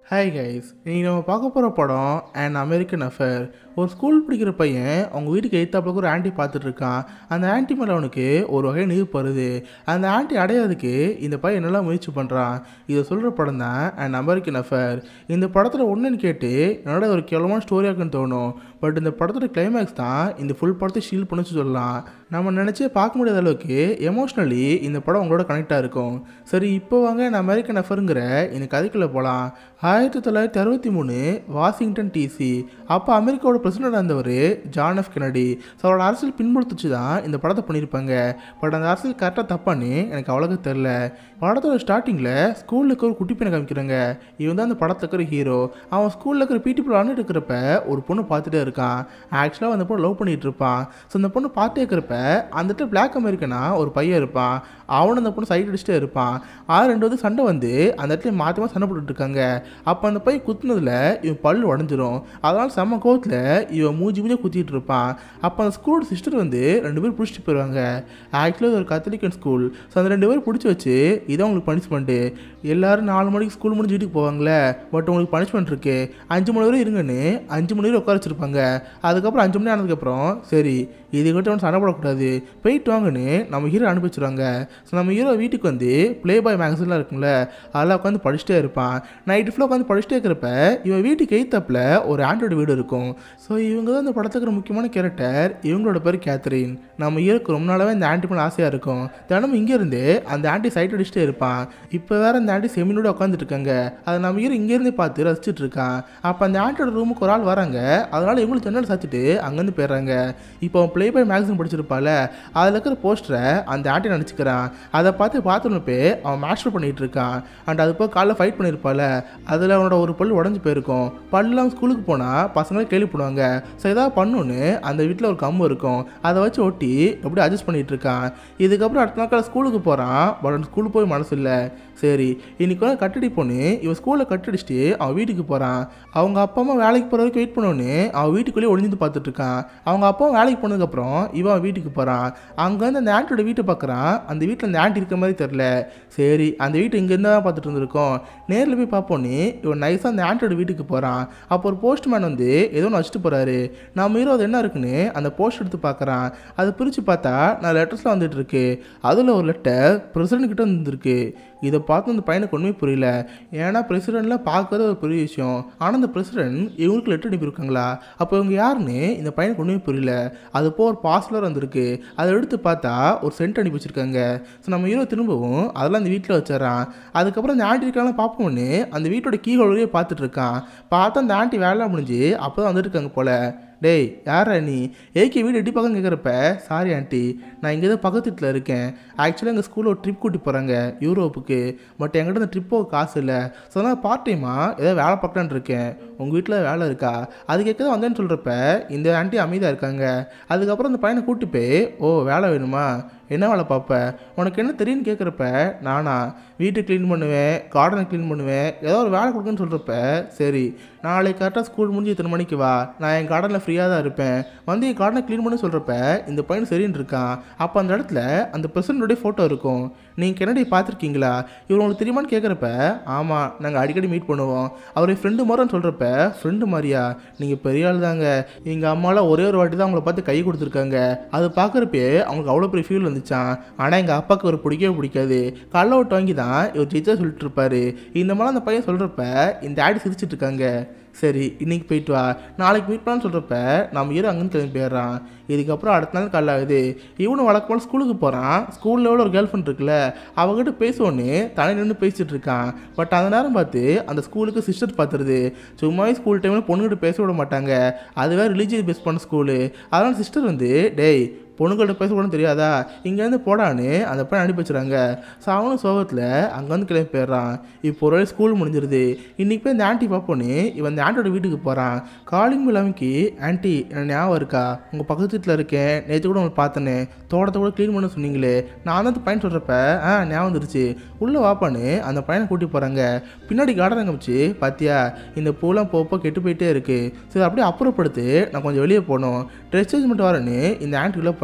hi guys இன்னைக்கு நம்ம பார்க்க போகிற படம் அண்ட் அமெரிக்கன் அஃபேர் ஒரு ஸ்கூல் படிக்கிற பையன் அவங்க வீட்டுக்கு எய்த்தாப்புல ஒரு ஆண்டி பார்த்துட்டு இருக்கான் அந்த ஆண்டி மேலே அவனுக்கு ஒரு வகை நீர் வருது அந்த ஆண்டி அடையாததுக்கு இந்த பையன் என்னெல்லாம் முயற்சி பண்ணுறான் இதை சொல்கிற படம் தான் அண்ட் அமெரிக்கன் அஃபேர் இந்த படத்தில் ஒன்றுன்னு கேட்டு என்னோட ஒரு கேவலமான ஸ்டோரியாக்குன்னு தோணும் பட் இந்த படத்தோட கிளைமேக்ஸ் தான் இந்த ஃபுல் படத்தை ஷீல் பண்ணிச்சு சொல்லலாம் நம்ம நினச்சே பார்க்க முடியாத அளவுக்கு எமோஷ்னலி இந்த படம் உங்களோட கனெக்டாக இருக்கும் சரி இப்போ வாங்க நான் அமெரிக்கன் அஃபருங்கிற இந்த கதைக்குள்ளே போகலாம் ஆயிரத்தி தொள்ளாயிரத்தி அறுபத்தி மூணு வாஷிங்டன் டிசி அப்போ அமெரிக்காவோட பிரசிடென்ட் இருந்தவர் ஜான் எஃப் கெனடி ஸோ அவரோட அரசியல் பின்படுத்துச்சு தான் இந்த படத்தை பண்ணியிருப்பாங்க பட் அந்த அரசியல் கரெக்டாக தப்பான்னு எனக்கு அவ்வளோக்கு தெரில படத்தோட ஸ்டார்டிங்கில் ஸ்கூலில் இருக்கிற ஒரு குட்டி பையனை காமிக்கிறாங்க இவன் தான் அந்த படத்தில் இருக்கிற ஹீரோ அவன் ஸ்கூலில் இருக்கிற பிடி விளாண்டுட்டு இருக்கிறப்ப ஒரு பொண்ணு பார்த்துட்டே இருக்கான் ஆக்சுவலாக அந்த பொண்ணு லவ் பண்ணிட்டு இருப்பான் ஸோ அந்த பொண்ணு பார்த்துட்டே இருக்கிறப்ப அந்த இடத்துல பிளாக் அமெரிக்கனா ஒரு பையன் இருப்பான் அவனும் அந்த பொண்ணு சைட் அடிச்சுட்டே இருப்பான் ஆ ரெண்டு வந்து சண்டை வந்து அந்த இடத்துல மாற்றி மாற்றி சண்டை போட்டுட்டு இருக்காங்க அப்போ அந்த பையன் குத்துனதுல இவன் பல்லு உடஞ்சிரும் அதனால செம்ம கோவத்தில் இவன் மூஞ்சி மூஞ்சி குத்திட்டு இருப்பான் அப்போ அந்த ஸ்கூலோட சிஸ்டர் வந்து ரெண்டு பேரும் பிடிச்சிட்டு போயிடுவாங்க ஆக்சுவலாக ஒரு கத்தலிக்கன் ஸ்கூல் ஸோ அந்த ரெண்டு பேரும் பிடிச்சி வச்சு இதான் உங்களுக்கு பனிஷ்மெண்ட்டு எல்லாரும் நாலு மணிக்கு ஸ்கூல் முடிஞ்சு வீட்டுக்கு போவாங்களே பட் உங்களுக்கு பனிஷ்மெண்ட் இருக்கு அஞ்சு மணி வரை இருங்கன்னு அஞ்சு மணி வரை உட்கார வச்சிருப்பாங்க அதுக்கப்புறம் அஞ்சு மணி ஆனதுக்கப்புறம் சரி இது கிட்ட ஒன்று சண்டை போடக்கூடாது போயிட்டு வாங்கன்னு நம்ம ஹீரோ அனுப்பிச்சிருவாங்க ஸோ நம்ம ஹீரோ வீட்டுக்கு வந்து ப்ளே பாய் மேகசின்லாம் இருக்கும்ல அதெல்லாம் உட்காந்து படிச்சுட்டே இருப்பான் நைட்டு ஃபுல்லாக உட்காந்து படிச்சுட்டே இருக்கிறப்ப இவன் வீட்டுக்கு எய்த்தப்பில் ஒரு ஆண்ட்ராய்டு வீடு இருக்கும் ஸோ இவங்க தான் இந்த படத்துக்கு ஒரு முக்கியமான கேரக்டர் இவங்களோட பேர் கேத்ரின் நம்ம ஹீரோக்கு ரொம்ப நாளாகவே இந்த ஆண்டி மேலே ஆசையாக இருக்கும் தினமும் இங்கேருந்து அந்த ஆண்டி சைட் அடிச்சுட்டே இருப்பான் இப்போ வேற அந்த ஆண்டி செமினோட உட்காந்துட்டு இருக்காங்க அதை நம்ம ஹீரோ இங்கேருந்து பார்த்து ரசிச்சுட்டு இருக்கான் அப்போ அந்த ஆண்டியோட ரூமுக்கு ஒரு ஆள் வராங்க அதனால இவங்களும் ஜன்னல் சாத்திட்டு அங்கேருந்து போயிடுறாங்க இப்போ அவன் ப்ளே பாய் மேக்சின் படிச்சிருப்பால அதில் இருக்கிற போஸ்டரை அந்த ஆண்டி நினச்சிக்கிறான் அதை பார்த்து பார்த்தோன்னு போய் அவன் மாஸ்டர் பண்ணிட்டு இருக்கான் அண்ட் அது போய் காலைல ஃபைட் பண்ணியிருப்பால அதில் அவனோட ஒரு பல் உடஞ்சி போயிருக்கும் பல்லாம் ஸ்கூலுக்கு போனால் பசங்களே கேள்விப்படுவாங்க ஸோ ஏதாவது பண்ணுன்னு அந்த வீட்டில் ஒரு கம்பு இருக்கும் அதை வச்சு ஒட்டி எப்படி அட்ஜஸ்ட் பண்ணிட்டு இருக்கான் இதுக்கப்புறம் அடுத்த நாள் ஸ்கூலுக்கு போகிறான் பட் அவன் ஸ்கூலுக்கு போய் மனசு இல்லை சரி இன்னைக்கு வந்து கட்டடி பொண்ணு இவன் ஸ்கூலில் கட்டடிச்சுட்டு அவன் வீட்டுக்கு போகிறான் அவங்க அப்பா அம்மா வேலைக்கு போகிற வரைக்கும் வெயிட் பண்ணோன்னு அவன் வீட்டுக்குள்ளேயே ஒளிஞ்சு பார்த்துட்டு இருக்கான் அவங்க அப்பா வேலைக்கு போனதுக்கப்புறம் இவன் அவன் வீட்டுக்கு போகிறான் அங்கே வந்து அந்த ஆண்டியோட வீட்டை பார்க்குறான் அந்த வீட்டில் அந்த ஆண்டி இருக்க மாதிரி தெரில சரி அந்த வீட்டை இங்கேருந்து தான் பார்த்துட்டு இருந்திருக்கோம் நேரில் போய் பார்ப்போன்னு இவன் நைஸாக அந்த ஆண்டியோட வீட்டுக்கு போகிறான் அப்போ ஒரு போஸ்ட்மேன் வந்து ஏதோ ஒன்று வச்சுட்டு போகிறாரு நம்ம ஹீரோ அது என்ன இருக்குன்னு அந்த போஸ்ட் எடுத்து பார்க்குறான் அதை பிரித்து பார்த்தா நான் லெட்டர்ஸ்லாம் வந்துட்டு இருக்கு அதில் ஒரு லெட்டர் பிரசிடென்ட் கிட்ட வந்துருக்கு இதை பார்த்து அந்த பையனுக்கு ஒன்றுமே புரியல ஏன்னா பிரசிடெண்ட்லாம் பார்க்கறது ஒரு பெரிய விஷயம் ஆனால் அந்த பிரசிடென்ட் இவங்களுக்கு லெட்டர் அனுப்பியிருக்காங்களா அப்போ இவங்க யாருன்னு இந்த பையனுக்கு ஒன்றுமே புரியல அது போ ஒரு பாஸ்லர் வந்திருக்கு அதை எடுத்து பார்த்தா ஒரு சென்ட் அனுப்பி வச்சிருக்காங்க ஸோ நம்ம ஹீரோ திரும்பவும் அதெல்லாம் அந்த வீட்டில் வச்சிடறான் அதுக்கப்புறம் அந்த ஆண்டி இருக்காலாம் பார்ப்போம்னு அந்த வீட்டோட கீ ஹோல்டரே பார்த்துட்டு இருக்கான் பார்த்தா அந்த ஆண்டி வேலை முடிஞ்சு அப்போ தான் வந்துருக்காங்க போல டேய் யாரா நீ ஏகே வீடு எட்டி பக்கம் கேட்குறப்ப சாரி ஆண்டி நான் இங்கே தான் பக்கத்து வீட்டில் இருக்கேன் ஆக்சுவலாக எங்கள் ஸ்கூலில் ஒரு ட்ரிப் கூட்டி போகிறாங்க யூரோப்புக்கு பட் என்கிட்ட இந்த ட்ரிப்போ காசு இல்லை ஸோ அதனால் பார்ட் டைமாக ஏதோ வேலை பார்க்கலான்னு இருக்கேன் உங்கள் வீட்டில் வேலை இருக்கா அது கேட்க தான் வந்தேன்னு சொல்கிறப்ப இந்த ஆண்டி அமைதியாக இருக்காங்க அதுக்கப்புறம் அந்த பையனை கூட்டி போய் ஓ வேலை வேணுமா என்ன வேலை பார்ப்ப உனக்கு என்ன தெரியும்னு கேட்குறப்ப நானா வீட்டை க்ளீன் பண்ணுவேன் கார்டனை க்ளீன் பண்ணுவேன் ஏதோ ஒரு வேலை கொடுக்குன்னு சொல்கிறப்ப சரி நாளைக்கு கரெக்டாக ஸ்கூல் முடிஞ்சு இத்தனை மணிக்கு வா நான் என் கார்டனில் ஃப்ரீயாக தான் இருப்பேன் வந்து என் கார்டனை க்ளீன் பண்ண சொல்கிறப்ப இந்த பையன் சரின்னு இருக்கான் அப்போ அந்த இடத்துல அந்த பிரசிடண்டோடைய ஃபோட்டோ இருக்கும் நீங்கள் கெனடி பார்த்துருக்கீங்களா இவர் உங்களுக்கு தெரியுமான்னு கேட்குறப்ப ஆமாம் நாங்கள் அடிக்கடி மீட் பண்ணுவோம் அவரை ஃப்ரெண்டு மாதிரின்னு சொல்கிறப்ப ஃப்ரெண்டு மாதிரியா நீங்கள் பெரிய ஆள் தாங்க எங்கள் அம்மாலாம் ஒரே ஒரு வாட்டி தான் அவங்கள பார்த்து கை கொடுத்துருக்காங்க அது பார்க்குறப்பே அவங்களுக்கு அவ்வளோ பெரிய ஃபீல் வந்துச்சான் ஆனால் எங்கள் அப்பாவுக்கு ஒரு பிடிக்கவே பிடிக்காது கள்ள விட்டு வாங்கி தான் இவர் டீச்சர் சொல்லிட்டு இருப்பாரு இந்த மாதிரி அந்த பையன் சொல்கிறப்ப இந்த ஆடி சிரிச்சிட்டு இருக்காங்க சரி இன்னைக்கு போயிட்டு வா நாளைக்கு மீட் பண்ணலான்னு சொல்கிறப்ப நம்ம ஹீரோ அங்கேருந்து கிளம்பி போயிடுறான் இதுக்கப்புறம் அடுத்த நாள் காலைல ஆகுது இவனும் வழக்கமான ஸ்கூலுக்கு போகிறான் ஸ்கூலில் ஒரு கேர்ள் ஃப்ரெண்ட் இருக்குல்ல அவகிட்ட பேசுவோன்னு தனி நின்று பேசிட்டு இருக்கான் பட் அந்த நேரம் பார்த்து அந்த ஸ்கூலுக்கு சிஸ்டர் பார்த்துருது சும்மாவே ஸ்கூல் டைமில் பொண்ணுகிட்ட பேச விட மாட்டாங்க அதுவே ரிலீஜியஸ் பேஸ் பண்ண ஸ்கூலு அதனால் சிஸ்டர் வந்து டேய் பொண்ணுங்கள்ட்ட பேசக்கூடாது தெரியாதா இங்கேருந்து போடான்னு அந்த பையன் அனுப்பி வச்சுறாங்க ஸோ அவனும் சோகத்தில் அங்கேருந்து கிளம்பி போயிடுறான் இப்போ ஒரு வேளை ஸ்கூல் முடிஞ்சிருது இன்றைக்கி போய் இந்த ஆண்டி பார்ப்போன்னு இவன் இந்த ஆண்டியோட வீட்டுக்கு போகிறான் காலிங் பில் அமைக்கி ஆண்டி என்ன ஞாபகம் இருக்கா உங்கள் பக்கத்து வீட்டில் இருக்கேன் நேற்று கூட உங்களுக்கு பார்த்தேனே தோட்டத்தை கூட க்ளீன் பண்ண சொன்னீங்களே நான் தான் அந்த பையன் சொல்கிறப்ப ஆ ஞாபகம் வந்துருச்சு உள்ளே வாப்பான்னு அந்த பையனை கூட்டி போகிறாங்க பின்னாடி கார்டன் வச்சு பார்த்தியா இந்த பூலாம் போப்போ கெட்டு போயிட்டே இருக்குது சரி அப்படியே அப்புறப்படுத்து நான் கொஞ்சம் வெளியே போகணும் ட்ரெஸ் சேஞ்ச் பண்ணிட்டு வரேன்னு இந்த ஆண்டி உள்ள போகிறாங்க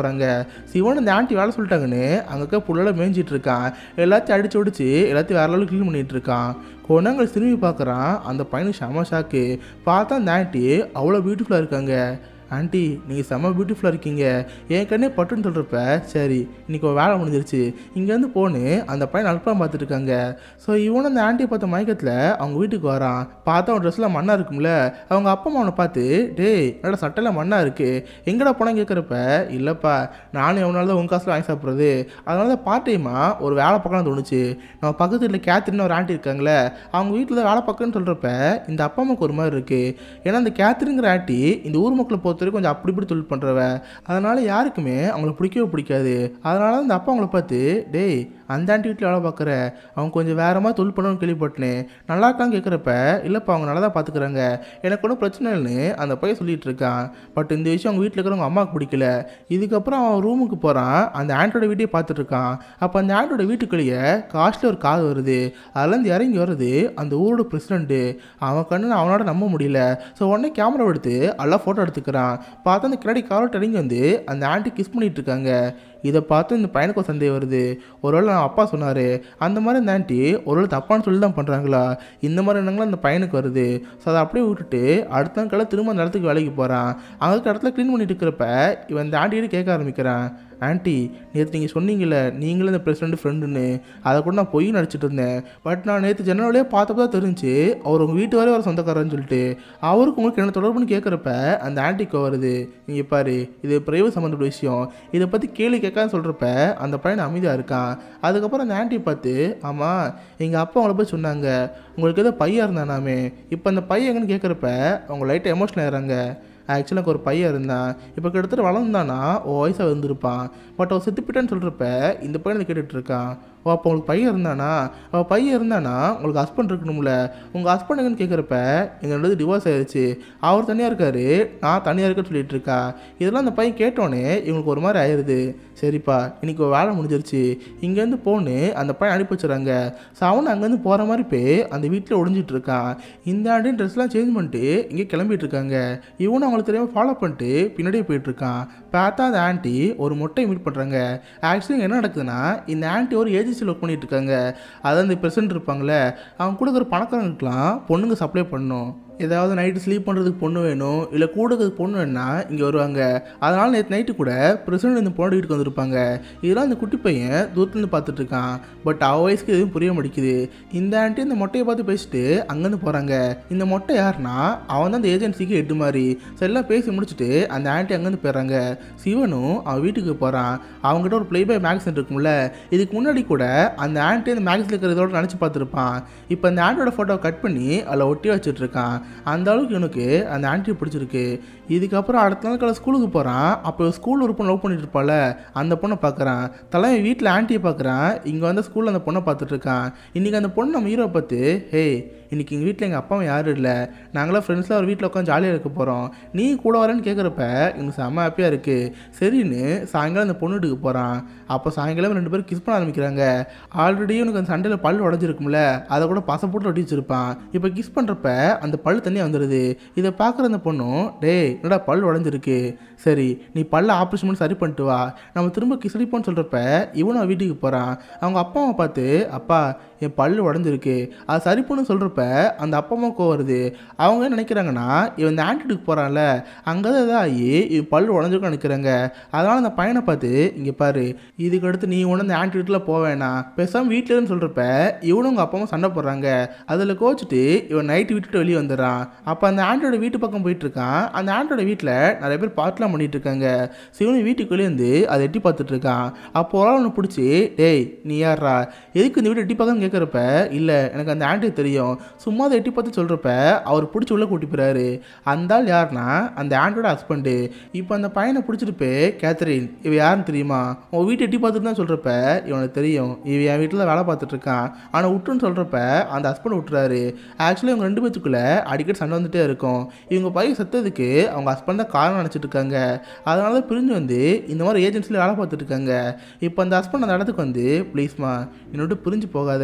போகிறாங்க சிவன் இந்த ஆண்டி வேலை சொல்லிட்டாங்கன்னு அங்கே புள்ளால மேய்ஞ்சிட்டு இருக்கான் எல்லாத்தையும் அடிச்சு ஒடிச்சு எல்லாத்தையும் வேற லெவலுக்கு க்ளீன் பண்ணிட்டு இருக்கான் கொண்டாங்க திரும்பி பார்க்குறான் அந்த பையனுக்கு செம ஷாக்கு பார்த்தா அந்த ஆண்டி அவ்வளோ பியூட்டிஃபுல்லாக இருக்காங்க ஆண்டி நீங்கள் செம்ம பியூட்டிஃபுல்லாக இருக்கீங்க என் கண்ணே பட்டுன்னு சொல்கிறப்ப சரி இன்னைக்கு ஒரு வேலை முடிஞ்சிருச்சு இங்கேருந்து போன்னு அந்த பையன் அல்பம் பார்த்துட்டு இருக்காங்க ஸோ இவனும் அந்த ஆண்டியை பார்த்த மயக்கத்தில் அவங்க வீட்டுக்கு வரான் பார்த்தா அவன் ட்ரெஸ்ஸில் மண்ணாக இருக்கும்ல அவங்க அப்பா அம்மா அவனை பார்த்து டேய் என்னடா சட்டையில் மண்ணாக இருக்குது எங்கடா போனால் கேட்குறப்ப இல்லைப்பா நானும் எவனால தான் உன் காசில் வாங்கி சாப்பிட்றது அதனால தான் பார்ட் டைமாக ஒரு வேலை பார்க்கலாம் தோணுச்சு நம்ம பக்கத்து வீட்டில் கேத்ரின்னு ஒரு ஆண்டி இருக்காங்களே அவங்க வீட்டில் தான் வேலை பார்க்கணும்னு சொல்கிறப்ப இந்த அப்பா அம்மாவுக்கு ஒரு மாதிரி இருக்குது ஏன்னா இந்த கேத்ரிங்கிற ஆண்டி இந்த ஊர் மக்களை பொறுத்த வரைக்கும் கொஞ்சம் அப்படி இப்படி தொழில் பண்ணுறவ அதனால யாருக்குமே அவங்கள பிடிக்கவே பிடிக்காது அதனால தான் இந்த அப்பா அவங்கள பார்த்து டேய் அந்த ஆண்டி வீட்டில் வேலை பார்க்குற அவங்க கொஞ்சம் வேற மாதிரி தொழில் பண்ணணும்னு கேள்விப்பட்டேன் நல்லா இருக்கான்னு கேட்குறப்ப இல்லைப்பா அவங்க நல்லா தான் பார்த்துக்குறாங்க எனக்கு ஒன்றும் பிரச்சனை இல்லைன்னு அந்த பையன் சொல்லிட்டு இருக்கான் பட் இந்த விஷயம் அவங்க வீட்டில் இருக்கிறவங்க அம்மாவுக்கு பிடிக்கல இதுக்கப்புறம் அவன் ரூமுக்கு போகிறான் அந்த ஆண்டோட வீட்டையே பார்த்துட்டு இருக்கான் அப்போ அந்த ஆண்டோட வீட்டுக்குள்ளேயே காஸ்ட்ல ஒரு காது வருது அதுலேருந்து இறங்கி வருது அந்த ஊரோட பிரசிடென்ட்டு அவன் கண்ணு அவனோட நம்ப முடியல ஸோ உடனே கேமரா எடுத்து எல்லாம் ஃபோட்டோ எடுத்துக்கிறான் பார்த்தா அந்த கிரடி காரோட் இறங்கி வந்து அந்த ஆண்டி கிஸ் பண்ணிட்டு இருக்காங்க இதை பார்த்து இந்த பையனுக்கு ஒரு சந்தேகம் வருது ஒருவேளை நான் அப்பா சொன்னார் அந்த மாதிரி இந்த ஆண்டி ஒருவேளை தப்பான்னு சொல்லி தான் பண்ணுறாங்களா இந்த மாதிரி எண்ணங்களாம் இந்த பையனுக்கு வருது ஸோ அதை அப்படியே விட்டுட்டு அடுத்த நாள் காலை திரும்ப அந்த இடத்துக்கு வேலைக்கு போகிறான் அங்கே இடத்துல க்ளீன் பண்ணிட்டு இருக்கிறப்ப இவன் இந்த ஆண்டிகிட்ட கேட்க ஆரம்பிக்கிறான் ஆண்டி நேற்று நீங்கள் சொன்னீங்கல்ல நீங்களும் இந்த பிரசிடென்ட் ஃப்ரெண்டுன்னு அதை கூட நான் பொய் நடிச்சிட்டு இருந்தேன் பட் நான் நேற்று ஜன்னலே பார்த்தப்ப தான் தெரிஞ்சு அவர் உங்கள் வீட்டு வரை வர சொந்தக்காரன்னு சொல்லிட்டு அவருக்கு உங்களுக்கு என்ன தொடர்புன்னு கேட்குறப்ப அந்த ஆண்டிக்கு வருது நீங்கள் பாரு இது பிரைவேட் சம்மந்தப்பட்ட விஷயம் இதை பற்றி கேள்வி கேட்கான்னு சொல்கிறப்ப அந்த பையன் அமைதியாக இருக்கான் அதுக்கப்புறம் அந்த ஆண்டி பார்த்து ஆமாம் எங்கள் அப்பா அவங்கள போய் சொன்னாங்க உங்களுக்கு ஏதோ பையன் இருந்தானாமே இப்போ அந்த பையன் எங்கன்னு கேட்குறப்ப அவங்க லைட்டாக எமோஷனல் ஆகிறாங்க ஆக்சுவலாக எனக்கு ஒரு பையன் இருந்தான் இப்போ கிட்டத்தட்ட வளர்ந்தானா ஓ வயசாக வந்திருப்பான் பட் அவன் செத்துப்பிட்டான்னு சொல்கிறப்ப இந்த பையனை கேட்டுட்டு இருக்கான் ஓ அப்போ உங்களுக்கு பையன் இருந்தானா அவள் பையன் இருந்தானா உங்களுக்கு ஹஸ்பண்ட் இருக்கணும்ல உங்கள் ஹஸ்பண்ட் எங்கன்னு கேட்குறப்ப எங்கள் ரெண்டு டிவோர்ஸ் ஆயிடுச்சு அவர் தனியாக இருக்காரு நான் தனியாக இருக்கேன்னு சொல்லிட்டு இருக்கா இதெல்லாம் அந்த பையன் கேட்டோன்னே இவங்களுக்கு ஒரு மாதிரி ஆயிடுது சரிப்பா இன்னைக்கு ஒரு வேலை முடிஞ்சிருச்சு இங்கேருந்து போன்னு அந்த பையன் அனுப்பி வச்சுறாங்க ஸோ அவன் அங்கேருந்து போகிற மாதிரி போய் அந்த வீட்டில் ஒளிஞ்சிட்டு இருக்கான் இந்த ஆண்டு ட்ரெஸ்லாம் சேஞ்ச் பண்ணிட்டு இங்கே கிளம்பிட்டு இருக்காங்க இவனும் அவங்களுக்கு தெரியாமல் ஃபாலோ பண்ணிட்டு பின்னாடியே போயிட்டு இருக்கான் பார்த்தா அந்த ஆண்டி ஒரு மொட்டையை மீட் பண்ணுறாங்க ஆக்சுவலி என்ன நடக்குதுன்னா இந்த ஆண்டி ஒரு ஏஜென்சியில் ஒர்க் பண்ணிட்டு இருக்காங்க அதான் இந்த பிரசிடென்ட் இருப்பாங்களே அவங்க கூட இருக்கிற பணக்காரங்களுக்குலாம் பொண்ணுங்க சப்ளை பண்ணணும் ஏதாவது நைட்டு ஸ்லீப் பண்ணுறதுக்கு பொண்ணு வேணும் இல்லை கூட இருக்கிறதுக்கு பொண்ணு வேணும்னா இங்கே வருவாங்க அதனால் நேற்று நைட்டு கூட பிரசிடென்ட் இந்த பொண்ணு வீட்டுக்கு வந்திருப்பாங்க இதெல்லாம் அந்த குட்டி பையன் தூரத்துலேருந்து பார்த்துட்டு இருக்கான் பட் அவ வயசுக்கு எதுவும் புரிய மாட்டேங்குது இந்த ஆண்டி இந்த மொட்டையை பார்த்து பேசிட்டு அங்கேருந்து போகிறாங்க இந்த மொட்டை யாருன்னா அவன் தான் அந்த ஏஜென்சிக்கு எட்டு மாதிரி ஸோ எல்லாம் பேசி முடிச்சுட்டு அந்த ஆண்டி அங்கேருந்து போயிடுறாங்க சிவனும் அவன் வீட்டுக்கு போகிறான் அவங்ககிட்ட ஒரு ப்ளே பாய் மேக்சின் இருக்கும்ல இதுக்கு முன்னாடி கூட அந்த ஆண்டி அந்த மேக்ஸில் இருக்கிறதோட நினச்சி பார்த்துருப்பான் இப்போ அந்த ஆண்டியோட ஃபோட்டோவை கட் பண்ணி அதில் ஒட்டி வச்சுட்டு இருக்கான் அந்த அளவுக்கு இவனுக்கு அந்த ஆண்டியை பிடிச்சிருக்கு இதுக்கப்புறம் அடுத்த நாள் காலை ஸ்கூலுக்கு போகிறான் அப்போ ஸ்கூல் ஒரு பொண்ணு லவ் பண்ணிட்டு இருப்பாள் அந்த பொண்ணை பார்க்குறான் தலைமை வீட்டில் ஆண்டியை பார்க்குறான் இங்கே வந்து ஸ்கூலில் அந்த பொண்ணை பார்த்துட்டு இருக்கான் இன்றைக்கி அந்த பொண்ணு நம்ம ஹீரோ பார்த்து ஹேய் இன்றைக்கி எங்கள் வீட்டில் எங்கள் அப்பாவும் யாரும் இல்லை நாங்களாம் ஃப்ரெண்ட்ஸ்லாம் ஒரு வீட்டில் உட்காந்து ஜாலியாக இருக்க போகிறோம் நீ கூட வரேன்னு கேட்குறப்ப எனக்கு செம்ம ஹாப்பியாக இருக்குது சரின்னு சாயங்காலம் அந்த பொண்ணு வீட்டுக்கு போகிறான் அப்போ சாயங்காலம் ரெண்டு பேரும் கிஸ் பண்ண ஆரம்பிக்கிறாங்க ஆல்ரெடி உனக்கு அந்த சண்டையில் பல் உடஞ்சிருக்கும்ல அதை கூட பச போட்டு ஒட்டி வச்சிருப்பான் இப்போ கிஸ் பண்ணுறப்ப அந்த பல் தண்ணியாக வந்துடுது இதை பார்க்குற அந்த பொண்ணும் டேய் என்னடா பல் உடஞ்சிருக்கு சரி நீ பல்ல ஆப்ரேஷன் பண்ணி சரி பண்ணிட்டு வா நம்ம திரும்ப கிஸ் அடிப்போம்னு சொல்கிறப்ப இவனும் வீட்டுக்கு போகிறான் அவங்க அப்பா அம்மா பார்த்து அப்பா என் பல் உடஞ்சிருக்கு அது சரி பண்ணு சொல்கிறப்ப அந்த அப்பா அம்மா கோவம் வருது அவங்க என்ன நினைக்கிறாங்கன்னா இவன் இந்த ஆன்டிட்டுக்கு போகிறான்ல அங்கே தான் இதாகி இவன் பல் உடஞ்சிருக்கும் நினைக்கிறாங்க அதனால் அந்த பையனை பார்த்து இங்கே பாரு இதுக்கு அடுத்து நீ ஒன்று இந்த ஆன்டிட்டில் போக வேணாம் பேசாமல் வீட்டிலன்னு சொல்கிறப்ப இவனும் உங்கள் அப்பா அம்மா சண்டை போடுறாங்க அதில் கோச்சிட்டு இவன் நைட்டு விட்டுட்டு வெளியே வந்துடுறான் அப்போ அந்த ஆண்டோட வீட்டு பக்கம் போயிட்டு இருக்கான் அந்த ஆண்டோட வீட்டில் நிறைய பேர் பாட்டுலாம் பண்ணிட்டு இருக்காங்க சிவனு வீட்டுக்கு வெளியே வந்து அதை எட்டி பார்த்துட்டு இருக்கான் அப்போ ஒரு ஆள் ஒன்று பிடிச்சி டேய் நீ யாரா எதுக்கு இந்த வீடு எட்டி பார்க்கன்னு கேட்குறப்ப இல்லை எனக்கு அந்த ஆண்டி தெரியும் சும்மா அதை எட்டி பார்த்து சொல்கிறப்ப அவர் பிடிச்சி உள்ளே கூட்டி போகிறாரு அந்த ஆள் யாருன்னா அந்த ஆண்டோட ஹஸ்பண்டு இப்போ அந்த பையனை பிடிச்சிட்டு போய் கேத்தரின் இவ யாருன்னு தெரியுமா உன் வீட்டை எட்டி பார்த்துட்டு தான் சொல்கிறப்ப இவனுக்கு தெரியும் இவ என் வீட்டில் தான் வேலை பார்த்துட்டு இருக்கான் ஆனால் விட்டுன்னு சொல்கிறப்ப அந்த ஹஸ்பண்ட் விட்டுறாரு ஆக்சுவலி இவங்க ரெண்டு பேத்துக்குள்ளே அடிக்கடி சண்டை வந்துட்டே இருக்கும் இவங்க பையன் செத்ததுக்கு அவங்க ஹஸ்பண்ட் தான் காரணம் நினச்சிட்டு இருக்காங்க அதனால தான் பிரிஞ்சு வந்து இந்த மாதிரி ஏஜென்சியில் வேலை பார்த்துட்டு இருக்காங்க இப்போ அந்த ஹஸ்பண்ட் அந்த இடத்துக்கு வந்து ப்ளீஸ்மா என்னோட பிரிஞ்சு போகாத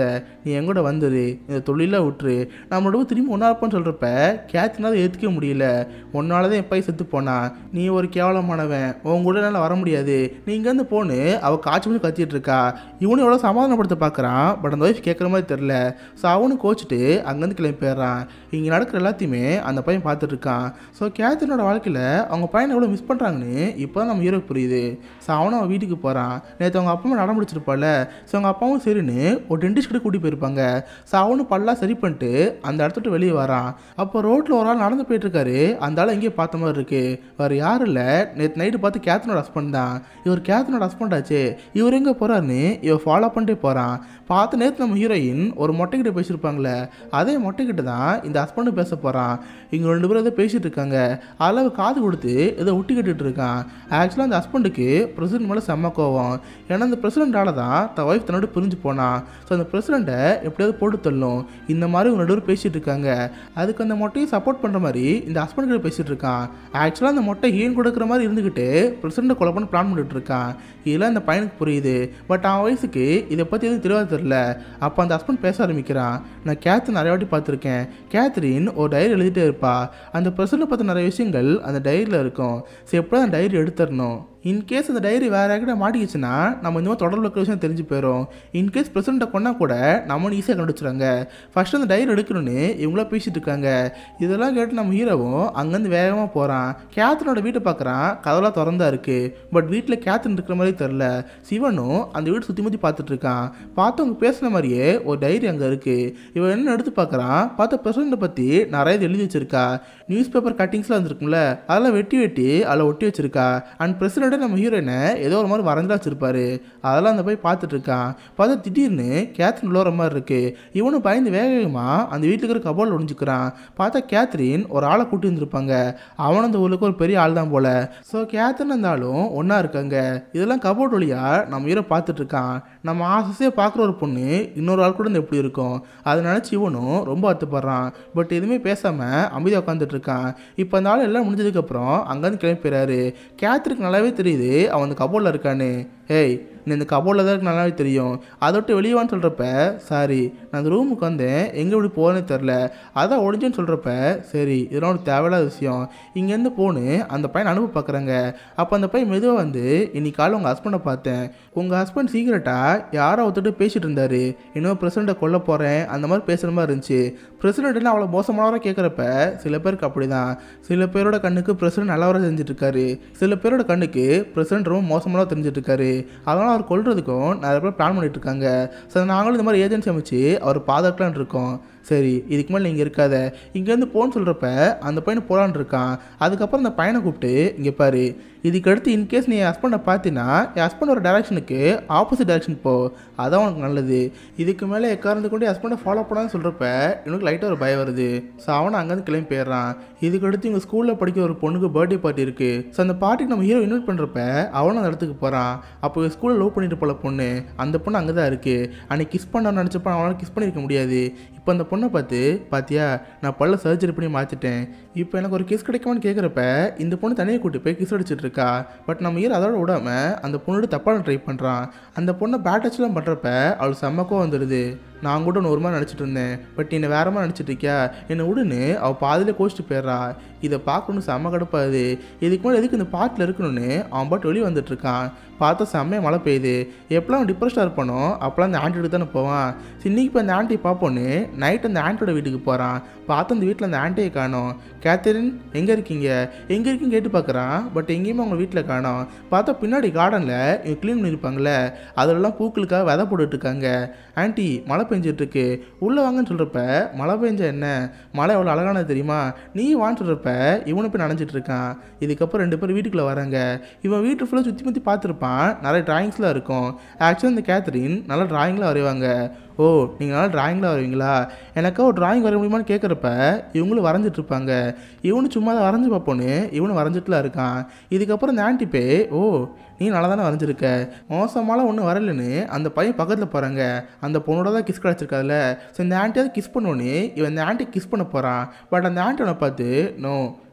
நீ எங்கூட வந்துரு இந்த தொழிலாக விட்டுரு நம்மளோட திரும்பி ஒன்றா இருப்போம்னு சொல்கிறப்ப கேத்ரினால ஏற்றுக்க முடியல உன்னால தான் என் பையன் செத்து போனா நீ ஒரு கேவலமானவன் உன் கூட என்னால் வர முடியாது நீ இங்கேருந்து போன்னு அவள் காய்ச்சி முடிச்சு கத்திட்டு இருக்கா இவனும் எவ்வளோ சமாதானப்படுத்த பார்க்குறான் பட் அந்த ஒய்ஃப் கேட்குற மாதிரி தெரில ஸோ அவனும் கோச்சிட்டு அங்கேருந்து கிளம்பி போயிடுறான் இங்கே நடக்கிற எல்லாத்தையுமே அந்த பையன் பார்த்துட்டு இருக்கான் ஸோ கேத்ரினோட வாழ்க்கையில் அவங்க பையனை எவ்வளோ மிஸ் பண்ணுறாங்கன்னு இப்போ தான் நம்ம ஹீரோக்கு புரியுது ஸோ அவனும் அவன் வீட்டுக்கு போகிறான் நேற்று அவங்க அப்பா அம்மா நட முடிச்சிருப்பாள் ஸோ அவங்க அப்பாவும் சரின்னு ஒரு டென்டிஸ்ட் கிட்ட கூட்டி போயிருப்பாங்க ஸோ அவனும் பல்லாம் சரி பண்ணிட்டு அந்த இடத்த விட்டு வெளியே வரான் அப்போ ரோட்டில் ஒரு ஆள் நடந்து போயிட்டு இருக்காரு அந்த ஆள் எங்கேயோ பார்த்த மாதிரி இருக்கு வேறு யாரும் இல்லை நேற்று நைட்டு பார்த்து கேத்ரினோட ஹஸ்பண்ட் தான் இவர் கேத்ரினோட ஹஸ்பண்ட் ஆச்சு இவர் எங்கே போகிறாருன்னு இவர் ஃபாலோ பண்ணிட்டே போகிறான் பார்த்து நேற்று நம்ம ஹீரோயின் ஒரு மொட்டைக்கிட்ட பேசியிருப்பாங்களே அதே மொட்டைக்கிட்ட தான் இந்த ஹஸ்பண்டு பேச போகிறான் இவங்க ரெண்டு பேரும் ஏதோ பேசிட்டு இருக்காங்க அதில் அவன் காது கொடுத்து ஏதோ ஒட்டி கட்டிட்டு இருக்கான் ஆக்சுவலாக அந்த ஹஸ்பண்டுக்கு பிரசிடென்ட் மேலே செம்ம கோவம் ஏன்னா அந்த பிரசிடென்ட்டால தான் தன் ஒய்ஃப் தன்னோட பிரிஞ்சு போனான் ஸோ அந்த பிரசிடெண்ட்டை எப்படியாவது போட்டு தள்ளும் இந்த மாதிரி இவங்க நடுவர் பேசிட்டு இருக்காங்க அதுக்கு அந்த மொட்டையை சப்போர்ட் பண்ணுற மாதிரி இந்த ஹஸ்பண்ட் கிட்ட பேசிட்டு இருக்கான் ஆக்சுவலாக அந்த மொட்டை ஹீன் கொடுக்குற மாதிரி இருந்துக்கிட்டு பிரசிடெண்ட்டை கொலை பண்ண பிளான் பண்ணிட்டு இருக்கான் இதெல்லாம் இந்த பையனுக்கு புரியுது பட் அவன் வயசுக்கு இதை பற்றி எதுவும் தெரியாது தெரில அப்போ அந்த ஹஸ்பண்ட் பேச ஆரம்பிக்கிறான் நான் கேத்து நிறைய வாட்டி பார்த்துருக்கேன் கேத்ரின் ஒரு டைரி எழுதிட்டே இருப்பா அந்த பிரசிடெண்ட்டை பற்றி நிறைய விஷயங்கள் அந்த டைரியில் இருக்கும் சரி எப்போ அந்த டைரி எடுத்துடணும் இன்கேஸ் அந்த டைரி வேற யார்கிட்ட மாட்டிக்கிச்சுன்னா நம்ம இந்த மாதிரி தொடர்பு இருக்கிற விஷயம் தெரிஞ்சு போயிடும் இன்கேஸ் பிரசிடண்ட்டை கொண்டா கூட நம்ம ஈஸியாக கண்டுபிடிச்சிடுறாங்க ஃபர்ஸ்ட் அந்த டைரி எடுக்கணும்னு இவங்களாம் பேசிட்டு இருக்காங்க இதெல்லாம் கேட்டு நம்ம ஹீரோவும் அங்கேருந்து வேகமாக போகிறான் கேத்ரனோட வீட்டை பார்க்குறான் கதவெல்லாம் திறந்தா இருக்கு பட் வீட்டில் கேத்ரன் இருக்கிற மாதிரி தெரில சிவனும் அந்த வீடு சுற்றி முற்றி பார்த்துட்டு இருக்கான் பார்த்தவங்க பேசுன மாதிரியே ஒரு டைரி அங்கே இருக்கு இவன் என்ன எடுத்து பார்க்குறான் பார்த்த பிரசிடண்ட்டை பற்றி நிறைய இது எழுதி வச்சிருக்கா நியூஸ் பேப்பர் கட்டிங்ஸ்லாம் வந்துருக்கும்ல அதெல்லாம் வெட்டி வெட்டி அதில் ஒட்டி வச்சிருக்கா அண்ட் பிரசிடண்ட்டை நம்ம ஹீரோயினை ஏதோ ஒரு மாதிரி வரைஞ்சா வச்சிருப்பாரு அதெல்லாம் அந்த போய் பார்த்துட்டு இருக்கான் பார்த்தா திடீர்னு கேத்ரின் உள்ள மாதிரி இருக்கு இவனும் பயந்து வேக வேகமாக அந்த வீட்டுக்கு இருக்கிற கபோர்டில் ஒழிஞ்சுக்கிறான் பார்த்தா கேத்ரின் ஒரு ஆளை கூட்டி வந்திருப்பாங்க அவனும் அந்த ஊருக்கு ஒரு பெரிய ஆள் தான் போல ஸோ கேத்ரின் அந்த ஆளும் ஒன்றா இருக்காங்க இதெல்லாம் கபோர்ட் வழியா நம்ம ஹீரோ பார்த்துட்டு இருக்கான் நம்ம ஆசையாக பார்க்குற ஒரு பொண்ணு இன்னொரு ஆள் கூட இருந்து எப்படி இருக்கும் அதை நினச்சி இவனும் ரொம்ப வருத்தப்படுறான் பட் எதுவுமே பேசாமல் அமைதியாக உட்காந்துட்டு இருக்கான் இப்போ அந்த ஆள் எல்லாம் முடிஞ்சதுக்கப்புறம் அங்கேருந்து கிளம்பி போயிறாரு கேத்ரிக்கு நல்லாவே தெரியுது அவன் அந்த கபோர்டில் இருக்கான்னு ஏய் நீ இந்த கபோர்டில் தான் இருக்கு நல்லாவே தெரியும் அதை விட்டு வெளியே வான்னு சொல்கிறப்ப சாரி நான் அந்த ரூமுக்கு வந்தேன் எங்கே இப்படி போகிறேன்னு தெரில அதான் ஒழிஞ்சேன்னு சொல்கிறப்ப சரி இதெல்லாம் ஒரு தேவையில்லாத விஷயம் இங்கேருந்து போன்னு அந்த பையன் அனுப்ப பார்க்குறாங்க அப்போ அந்த பையன் மெதுவாக வந்து இன்னைக்கு காலை உங்கள் ஹஸ்பண்டை பார்த்தேன் உங்கள் ஹஸ்பண்ட் சீக்கிரட்டாக யாரோ ஒருத்தட்டு பேசிட்டு இருந்தாரு இன்னும் பிரசிடண்ட்டை கொல்ல போகிறேன் அந்த மாதிரி பேசுகிற மாதிரி இருந்துச்சு பிரசிடென்ட்லாம் அவ்வளோ மோசமானவராக கேட்குறப்ப சில பேருக்கு அப்படி தான் சில பேரோட கண்ணுக்கு பிரசிடென்ட் நல்லவராக தெரிஞ்சிட்டு இருக்காரு சில பேரோட கண்ணுக்கு பிரசிடென்ட் ரொம்ப மோசமானவராக தெரிஞ்சிட்டு இருக்காரு அதனால் அவர் கொல்றதுக்கும் நிறைய பேர் பிளான் பண்ணிட்டு இருக்காங்க ஸோ நாங்களும் இந்த மாதிரி ஏஜென்சி அமைச்சு அவர் பாதுகாக்கலான் இருக்கோம் சரி இதுக்கு மேலே நீங்கள் இருக்காத இங்கேருந்து போன்னு சொல்கிறப்ப அந்த பையனை போகலான் இருக்கான் அதுக்கப்புறம் அந்த பையனை கூப்பிட்டு இங்கே பாரு இதுக்கு அடுத்து இன்கேஸ் நீ என் ஹஸ்பண்டை பார்த்தீங்கன்னா என் ஹஸ்பண்ட் ஒரு டேரக்ஷனுக்கு ஆப்போசிட் டேரக்ஷன் போ அதான் உனக்கு நல்லது இதுக்கு மேலே எக்காரந்து கொண்டு ஹஸ்பண்டை ஃபாலோ பண்ணான்னு சொல்கிறப்ப எனக்கு லைட்டாக ஒரு பயம் வருது ஸோ அவனை அங்கேருந்து கிளம்பி போயிடுறான் இதுக்கு அடுத்து எங்கள் ஸ்கூலில் படிக்கிற ஒரு பொண்ணுக்கு பர்த்டே பார்ட்டி இருக்குது ஸோ அந்த பார்ட்டிக்கு நம்ம ஹீரோ இன்வைட் பண்ணுறப்ப அவனும் அந்த இடத்துக்கு போகிறான் அப்போ ஸ்கூலில் லவ் பண்ணிட்டு போல பொண்ணு அந்த பொண்ணு அங்கே தான் இருக்குது அன்னைக்கு கிஸ் பண்ண நினச்சப்ப அவனால் கிஸ் பண்ணியிருக்க முடியாது இப்போ அந்த பொண்ணை பார்த்து பாத்தியா நான் பல்ல சர்ஜரி பண்ணி மாற்றிட்டேன் இப்போ எனக்கு ஒரு கிஸ் கிடைக்குமான்னு கேட்குறப்ப இந்த பொண்ணு தனியாக கூட்டி போய் கிஸ் அடிச்சிட்டு இருக்கா பட் நம்ம ஹீரோ அதோட விடாம அந்த பொண்ணோட தப்பான ட்ரை பண்ணுறான் அந்த பொண்ணை பேட் டச்லாம் பண்ணுறப்ப அவளுக்கு செம்மக்கோ வந்துடுது நான் கூட ஒன்று ஒரு மாதிரி நினச்சிட்டு இருந்தேன் பட் என்னை வேற மாதிரி நினச்சிட்டு இருக்கியா என்னை விடுன்னு அவள் பாதியிலே கோச்சிட்டு போயிடுறா இதை பார்க்கணும் செம்ம கடுப்பாது இதுக்கு மேலே எதுக்கு இந்த பாட்டில் இருக்கணும்னு அவன் பாட்டு வெளியே வந்துட்டு இருக்கான் பார்த்தா செம்மையாக மழை பெய்யுது எப்போலாம் டிப்ரெஸ்டாக இருப்பானோ அப்போலாம் அந்த ஆண்டியோட தானே போவான் சரி, இன்னைக்கு இப்போ அந்த ஆண்டி பார்ப்போன்னு நைட் அந்த ஆண்டியோட வீட்டுக்கு போகிறான் பார்த்து அந்த வீட்டில் அந்த ஆண்டியை காணோம் கேத்தரின் எங்கே இருக்கீங்க எங்கே இருக்கீங்க கேட்டு பார்க்குறான் பட் எங்கேயுமே அவங்க வீட்டில் காணோம் பார்த்தா பின்னாடி கார்டனில் இவங்க க்ளீன் பண்ணியிருப்பாங்களே அதிலெல்லாம் பூக்களுக்காக விதை போட்டுட்டு இருக்காங்க ஆண்டி மழை பெஞ்சிட்டு இருக்கு உள்ளே வாங்கன்னு சொல்கிறப்ப மழை பெஞ்சா என்ன மழை எவ்வளோ அழகானது தெரியுமா நீ வான்னு சொல்கிறப்ப இவனு போய் நனைஞ்சிட்டு இருக்கான் இதுக்கப்புறம் ரெண்டு பேரும் வீட்டுக்குள்ளே வராங்க இவன் வீட்டு ஃபுல்லாக சுற்றி முற்றி பார்த்துருப்பான் நிறைய டிராயிங்ஸ்லாம் இருக்கும் ஆக்சுவலாக இந்த கேத்தரின் நல்லா டிராயிங்லாம் வரைவாங்க ஓ நீங்கள் நல்லா டிராயிங்லாம் வரைவீங்களா எனக்கா ஒரு டிராயிங் வரைய முடியுமான்னு கேட்குறப்ப இவங்களும் வரைஞ்சிட்டு இருப்பாங்க இவனும் சும்மா தான் வரைஞ்சி பார்ப்போன்னு இவனும் வரைஞ்சிட்டுலாம் இருக்கான் இதுக்கப்புறம் இந்த ஆன்ட்டி பே ஓ நீ நல்லா தானே வரைஞ்சிருக்க மோசமாலாம் ஒன்றும் வரலன்னு அந்த பையன் பக்கத்தில் போகிறாங்க அந்த பொண்ணோட தான் கிஸ் கிடச்சிருக்காதுல ஸோ இந்த ஆன்ட்டியாவது கிஸ் பண்ணோன்னே இவன் இந்த ஆன்ட்டி கிஸ் பண்ண போகிறான் பட் அந்த ஆன்ட்டி அவனை பார்த்து நோ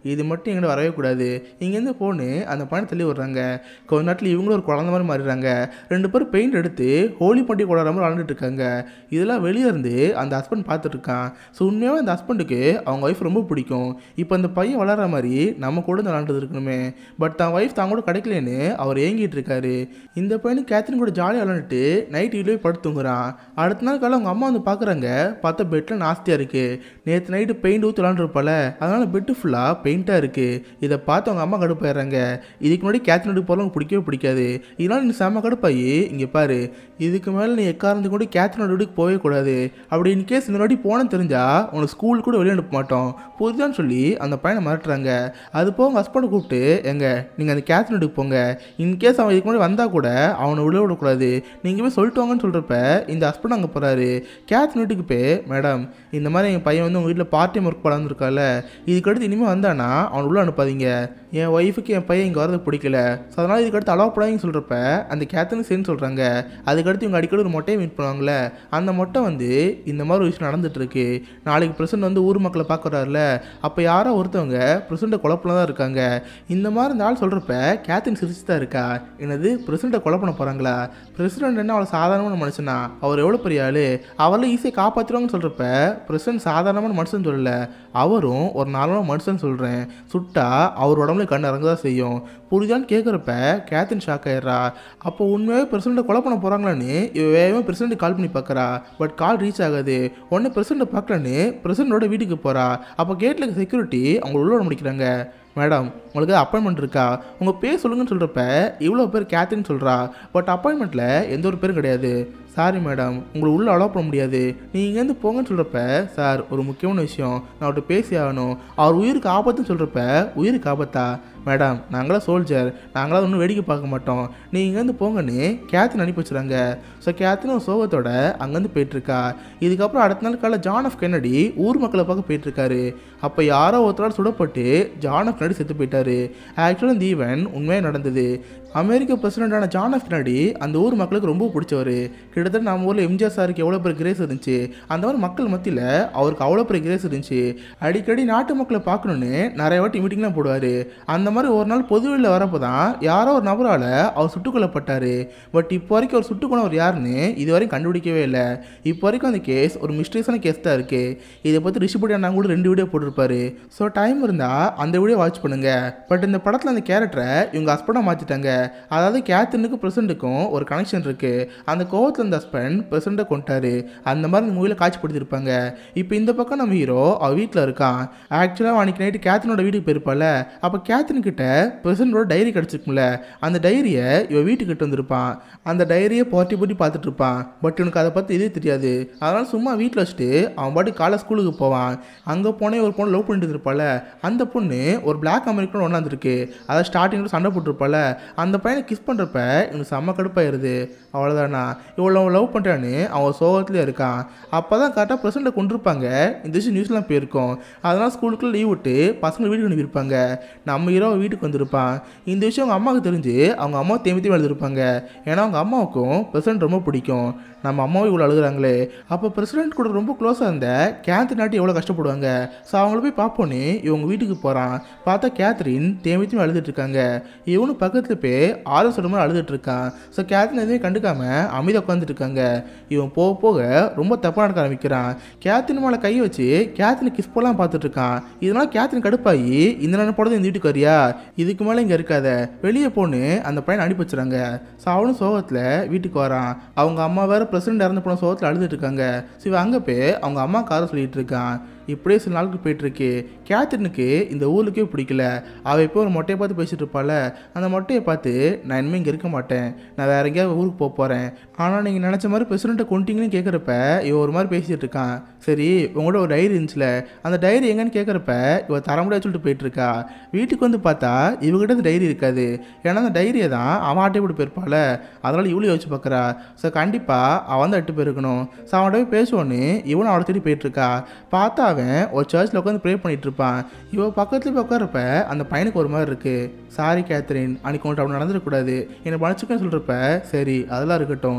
இது மட்டும் எங்கிட்ட வரவே கூடாது இங்கேருந்து போன்னு அந்த பையனை தள்ளி விடுறாங்க கொஞ்ச நேரத்தில் இவங்களும் ஒரு குழந்த மாதிரி மாறிடுறாங்க ரெண்டு பேரும் பெயிண்ட் எடுத்து ஹோலி பண்டிகை கொண்டாடுற மாதிரி விளாண்டுட்டு இருக்காங்க இதெல்லாம் வெளியே இருந்து அந்த ஹஸ்பண்ட் பார்த்துட்டு இருக்கான் ஸோ உண்மையாகவே அந்த ஹஸ்பண்டுக்கு அவங்க ஒய்ஃப் ரொம்ப பிடிக்கும் இப்போ அந்த பையன் வளர்ற மாதிரி நம்ம கூட இந்த விளாண்டுட்டு இருக்கணுமே பட் தான் ஒய்ஃப் தான் கூட கிடைக்கலன்னு அவர் ஏங்கிட்டு இருக்காரு இந்த பையனும் கேத்ரின் கூட ஜாலியாக விளாண்டுட்டு நைட் வீட்லேயே படுத்து தூங்குறான் அடுத்த நாள் காலை அவங்க அம்மா வந்து பார்க்குறாங்க பார்த்தா பெட்டில் நாஸ்தியாக இருக்குது நேற்று நைட்டு பெயிண்ட் ஊற்றி விளாண்டுருப்பால அதனால் பெட்டு ஃபுல்லாக பெயிண்ட்டாக இருக்குது இதை பார்த்து அவங்க அம்மா கடுப்பாயிடுறாங்க இதுக்கு முன்னாடி கேத்ரின் வீட்டுக்கு போகிறவங்க பிடிக்கவே பிடிக்காது இதனால் நீ செம்ம கடுப்பாயி இங்கே பாரு இதுக்கு மேலே நீ எக்காரந்து கூட கேத்ரினோட வீட்டுக்கு போகவே கூடாது அப்படி இன் கேஸ் இந்த வாட்டி போனேன்னு தெரிஞ்சா உனக்கு ஸ்கூல் கூட வெளியே அனுப்ப மாட்டோம் புரியுதான்னு சொல்லி அந்த பையனை மிரட்டுறாங்க அது போக உங்கள் ஹஸ்பண்டை கூப்பிட்டு எங்க நீங்கள் அந்த கேத்ரின் வீட்டுக்கு போங்க இன்கேஸ் அவன் இதுக்கு முன்னாடி வந்தால் கூட அவனை விட விடக்கூடாது நீங்கள் போய் சொல்லிட்டு வாங்கன்னு சொல்கிறப்ப இந்த ஹஸ்பண்ட் அங்கே போகிறாரு கேத்ரின் வீட்டுக்கு போய் மேடம் இந்த மாதிரி எங்கள் பையன் வந்து உங்கள் வீட்டில் பார்ட் டைம் ஒர்க் பண்ணாந்துருக்கால இதுக்கடுத்து இனிமேல் வந்தானா அவனை உள்ள அனுப்பாதீங்க என் ஒய்ஃபுக்கு என் பையன் இங்கே வரது பிடிக்கல ஸோ அதனால் இதுக்கடுத்து அலோவ் பண்ணாதீங்கன்னு சொல்கிறப்ப அந்த கேத்தனும் சரின்னு சொல்கிறாங்க அதுக்கடுத்து இவங்க அடிக்கடி ஒரு மொட்டையை மீட் பண்ணுவாங்களே அந்த மொட்டை வந்து இந்த மாதிரி ஒரு விஷயம் நடந்துட்டு இருக்கு நாளைக்கு பிரசிடண்ட் வந்து ஊர் மக்களை பார்க்குறாருல அப்போ யாரோ ஒருத்தவங்க பிரசிடண்ட்டை குழப்பில் தான் இருக்காங்க இந்த மாதிரி இந்த ஆள் சொல்கிறப்ப கேத்தரின் சிரிச்சு தான் இருக்கா என்னது பிரசிடண்ட்டை கொலை பண்ண போகிறாங்களா பிரசிடண்ட் என்ன அவ்வளோ சாதாரணமான மனுஷனா அவர் எவ்வளோ பெரிய ஆள் அவரெல்லாம் ஈஸியாக காப்பாற்றுவாங்கன்னு சொல்கிறப்ப பிரசிடண்ட் சாதாரணமான மனுஷன் சொல்லல அவரும் ஒரு நார்மலான மனுஷன் சொல்கிறேன் சுட்டா அவர் உடம்புல கண் இறங்க தான் செய்யும் புரியுதான்னு கேட்குறப்ப கேத்தின் ஷாக் ஆயிடுறா அப்போ உண்மையாகவே பிரசிடண்ட்டை கொலை பண்ண போகிறாங்களான்னு இவ வேகமாக பிரசிடண்ட் கால் பண்ணி பார்க்குறா பட் கால் ரீச் ஆகாது உடனே பிரசிடண்ட்டை பார்க்கலன்னு பிரசிடண்டோட வீட்டுக்கு போகிறா அப்போ கேட்டில் இருக்க செக்யூரிட்டி அவங்க உள்ள விட முடிக்கிறாங்க மேடம் உங்களுக்கு அப்பாயின்மெண்ட் இருக்கா உங்கள் பேர் சொல்லுங்கன்னு சொல்கிறப்ப இவ்வளோ பேர் கேத்ரின்னு சொல்கிறா பட் அப்பாயின்மெண்ட்டில் எந்த ஒரு பேரும் கிடையாது சாரி மேடம் உங்களை உள்ளே அலோவ் பண்ண முடியாது நீ இங்கேருந்து போங்கன்னு சொல்கிறப்ப சார் ஒரு முக்கியமான விஷயம் நான் அவர்கிட்ட பேசி ஆகணும் அவர் உயிருக்கு ஆபத்துன்னு சொல்கிறப்ப உயிருக்கு ஆபத்தா மேடம் நாங்களாம் சோல்ஜர் நாங்களாம் ஒன்றும் வேடிக்கை பார்க்க மாட்டோம் நீ இங்கேருந்து போங்கன்னு கேத்தின் அனுப்பி வச்சுறாங்க ஸோ கேத்தின் சோகத்தோட அங்கேருந்து போயிட்டுருக்கா இதுக்கப்புறம் அடுத்த நாள் காலை ஜான் ஆஃப் கென்னடி ஊர் மக்களை பார்க்க போயிட்டுருக்காரு அப்போ யாரோ ஒருத்தரால் சுடப்பட்டு ஜான் ஆஃப் கென்னடி செத்து போயிட்டாரு ஆக்சுவலாக இந்த ஈவெண்ட் உண்மையாக நடந்தது அமெரிக்க பிரசிடென்டான ஜான் ஆஃப் கென்னடி அந்த ஊர் மக்களுக்கு ரொம்ப பிடிச்சவர் கிட்டத்தட்ட நம்ம ஊரில் எம்ஜிஆர் சாருக்கு எவ்வளோ பெரிய கிரேஸ் இருந்துச்சு அந்த மாதிரி மக்கள் மத்தியில் அவருக்கு அவ்வளோ பெரிய கிரேஸ் இருந்துச்சு அடிக்கடி நாட்டு மக்களை பார்க்கணுன்னு நிறைய வாட்டி மீட்டிங்லாம் போடுவார் அந்த மாதிரி ஒரு நாள் பொதுவெளியில் வரப்போ தான் யாரோ ஒரு நபரால் அவர் சுட்டுக் கொல்லப்பட்டார் பட் இப்போ வரைக்கும் அவர் சுட்டுக் கொண்டவர் யாருன்னு இது வரைக்கும் கண்டுபிடிக்கவே இல்லை இப்போ வரைக்கும் அந்த கேஸ் ஒரு மிஸ்டேஸான கேஸ் தான் இருக்குது இதை பற்றி ரிஷிபடி அண்ணா கூட ரெண்டு வீடியோ போட்டிருப்பாரு ஸோ டைம் இருந்தால் அந்த வீடியோ வாட்ச் பண்ணுங்க பட் இந்த படத்தில் அந்த கேரக்டரை இவங்க ஹஸ்பண்டாக மாற்றிட்டாங்க அதாவது கேத்தனுக்கும் பிரசண்ட்டுக்கும் ஒரு கனெக்ஷன் இருக்குது அந்த கோவத்தில் இந்த ஹஸ்பண்ட் பிரசண்ட்டை கொண்டாரு அந்த மாதிரி இந்த மூவியில் காட்சிப்படுத்தியிருப்பாங்க இப்போ இந்த பக்கம் நம்ம ஹீரோ அவ வீட்டில் இருக்கான் ஆக்சுவலாக அன்றைக்கி நைட்டு கேத்தனோட வீட்டுக்கு போயிருப்பால அப்போ கேத்தன் கிட்ட பிரசண்டோட டைரி கிடச்சிருக்கும்ல அந்த டைரியை இவ வீட்டுக்கிட்ட வந்திருப்பான் அந்த டைரியை போட்டி போட்டி பார்த்துட்டு இருப்பான் பட் இவனுக்கு அதை பற்றி இதே தெரியாது அதனால் சும்மா வீட்டில் வச்சுட்டு அவன் பாட்டு காலை ஸ்கூலுக்கு போவான் அங்கே போனே ஒரு பொண்ணு லவ் பண்ணிட்டு இருப்பால அந்த பொண்ணு ஒரு பிளாக் அமெரிக்கன் ஒன்றாந்துருக்கு அதை ஸ்டார்டிங்கில் சண்டை போட்டிருப்பால அந்த பையனை கிஸ் பண்ணுறப்ப இவனுக்கு செம்ம கடுப்பாயிருது அவ்வளோதானா இவ்வளோ லவ் பண்ணுறான்னு அவன் சோகத்துலேயே இருக்கான் அப்போ தான் கரெக்டாக ப்ரெசென்ட்டை கொண்டிருப்பாங்க இந்த விஷயம் நியூஸ்லாம் போயிருக்கோம் அதனால் ஸ்கூலுக்குள்ள லீவ் விட்டு பசங்க வீட்டுக்கு அனுப்பியிருப்பாங்க நம்ம ஹீரோ வீட்டுக்கு வந்திருப்பான் இந்த விஷயம் அவங்க அம்மாவுக்கு தெரிஞ்சு அவங்க அம்மா தேம்பி தேம்பி எழுதிருப்பாங்க ஏன்னா அவங்க அம்மாவுக்கும் பிரசிடண்ட் ரொம்ப பிடிக்கும் நம்ம அம்மாவும் இவ்வளோ அழுகுறாங்களே அப்போ பிரசிடென்ட் கூட ரொம்ப க்ளோஸாக இருந்த கேத்ரின் நாட்டி எவ்வளோ கஷ்டப்படுவாங்க ஸோ அவங்கள போய் பார்ப்போன்னு இவங்க வீட்டுக்கு போகிறான் பார்த்தா கேத்ரின் தேம்பி தேம்பி அழுதுட்டு இருக்காங்க இவனும் பக்கத்தில் போய் ஆறு சொல்ற மாதிரி அழுதுட்டு இருக்கான் ஸோ கேத்ரின் எதுவுமே கண்டுக்காம அமைதியாக உட்காந்துட்டு இருக்காங்க இவன் போக போக ரொம்ப தப்பாக நடக்க ஆரம்பிக்கிறான் கேத்ரின் மேலே கை வச்சு கேத்ரின் கிஸ் போலாம் பார்த்துட்டு இருக்கான் இதனால கேத்ரின் கடுப்பாகி இந்த நினைப்போட இந்த வீட்டுக்கு வரியா இதுக்கு மேலே இங்கே இருக்காத வெளியே போன்னு அந்த பையனை அனுப்பி வச்சுறாங்க ஸோ அவனும் சோகத்தில் வீட்டுக்கு வரான் அவங்க அம்மா வேற பிரசிடண்ட் இறந்து போன சோகத்தில் அழுதுட்டு இருக்காங்க ஸோ இவன் அங்கே போய் அவங்க அம்மா காரை சொல்லிட்டு இருக்கான் இப்படியே சில நாளுக்கு போயிட்டுருக்கு கேத்ரினுக்கு இந்த ஊருக்கே பிடிக்கல அவள் இப்போ ஒரு மொட்டையை பார்த்து பேசிட்டு இருப்பாள் அந்த மொட்டையை பார்த்து நான் இனிமேல் இங்கே இருக்க மாட்டேன் நான் வேற எங்கேயாவது ஊருக்கு போக போகிறேன் ஆனால் நீங்கள் நினச்ச மாதிரி பிரசிடண்ட்டை கொண்டீங்கன்னு கேட்குறப்ப இவன் ஒரு மாதிரி பேசிகிட்டு இருக்கான் சரி உங்களோட ஒரு டைரி இருந்துச்சுல அந்த டைரி எங்கன்னு கேட்குறப்ப இவ தர முடியாது சொல்லிட்டு போயிட்டுருக்கா வீட்டுக்கு வந்து பார்த்தா இவகிட்ட இந்த டைரி இருக்காது ஏன்னா அந்த டைரியை தான் அவன் ஆட்டை போட்டு போயிருப்பாள் அதனால் இவ்வளோ யோசிச்சு பார்க்குறா ஸோ கண்டிப்பாக அவன் தான் எட்டு போயிருக்கணும் ஸோ அவன்கிட்ட போய் பேசுவோன்னு இவனும் அவளை தேடி போயிட்டுருக்கா பார்த்தா அவன் ஒரு சர்ச்சில் உட்காந்து ப்ரே பண்ணிட்டு இருப்பான் இவ பக்கத்துல போய் உட்காரப்ப அந்த பையனுக்கு ஒரு மாதிரி இருக்கு சாரி கேத்ரின் அன்னைக்கு உன்ட்டு அவன் நடந்துடக்கூடாது என்னை மன்னிச்சுக்கன்னு சொல்கிறப்ப சரி அதெல்லாம் இருக்கட்டும்